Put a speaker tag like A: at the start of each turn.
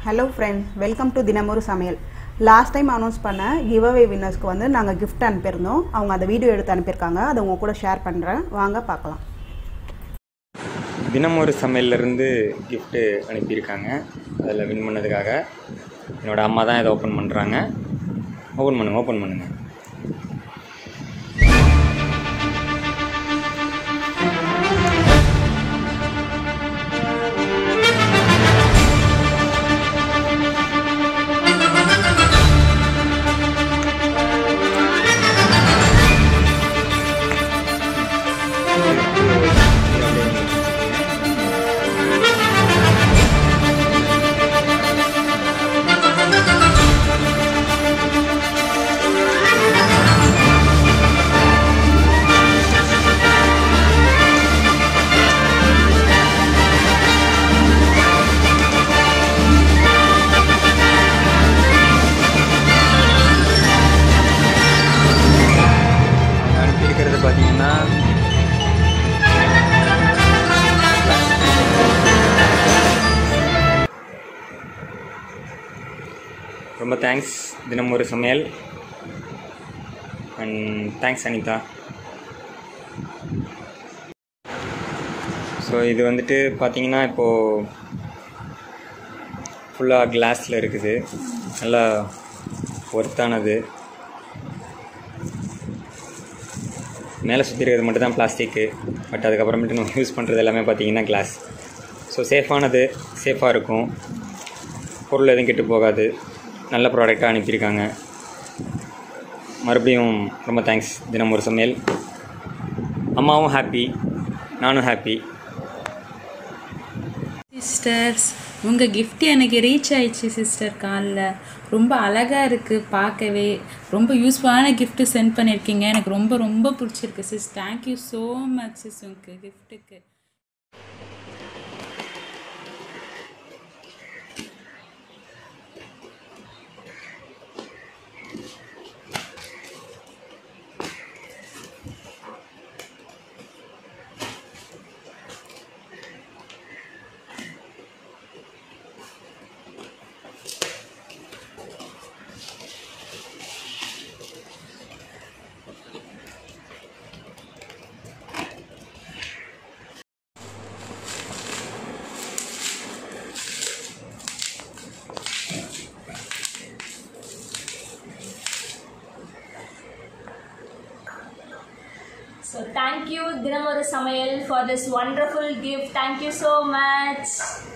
A: Hello friends welcome to தினமொரு சமையல் last time announce பண்ண கிவ் அவே வின்னர்ஸ்க்கு வந்து நாங்கள் gift அனுப்பியிருந்தோம் அவங்க அந்த வீடியோ எடுத்து அனுப்பியிருக்காங்க அதை உங்க கூட ஷேர் பண்ணுறேன் வாங்க பார்க்கலாம்
B: தினம் ஒரு சமையல்லேருந்து கிஃப்ட்டு அனுப்பியிருக்காங்க அதில் வின் பண்ணதுக்காக என்னோடய அம்மா தான் இதை ஓப்பன் பண்ணுறாங்க ஓப்பன் பண்ணுங்க ஓப்பன் பண்ணுங்க அவங்க அனுப்பியிருக்கிறது பார்த்தீங்கன்னா ரொம்ப தேங்க்ஸ் தினம் ஒரு சமையல் அண்ட் தேங்க்ஸ் அனிதா ஸோ இது வந்துட்டு பார்த்தீங்கன்னா இப்போது ஃபுல்லாக கிளாஸில் இருக்குது நல்லா ஒர்த்தானது மேலே சுற்றி இருக்கிறது மட்டும் தான் பிளாஸ்டிக்கு பட் அதுக்கப்புறமேட்டு நம்ம யூஸ் பண்ணுறது எல்லாமே பார்த்தீங்கன்னா கிளாஸ் ஸோ சேஃபானது சேஃபாக இருக்கும் பொருள் எதுவும் கெட்டு போகாது நல்ல ப்ராடக்டாக அனுப்பியிருக்காங்க மறுபடியும் ரொம்ப தேங்க்ஸ் தினம் ஒரு சமையல் அம்மாவும் ஹாப்பி நானும் ஹாப்பி
C: சிஸ்டர்ஸ் உங்கள் gift எனக்கு ரீச் ஆயிடுச்சு சிஸ்டர் காலில் ரொம்ப அழகாக இருக்குது பார்க்கவே ரொம்ப யூஸ்ஃபுல்லான gift சென்ட் பண்ணியிருக்கீங்க எனக்கு ரொம்ப ரொம்ப பிடிச்சிருக்கு sis thank you so much sis உங்களுக்கு கிஃப்ட்டுக்கு
D: So thank you Dinamoru Samayal for this wonderful gift. Thank you so much.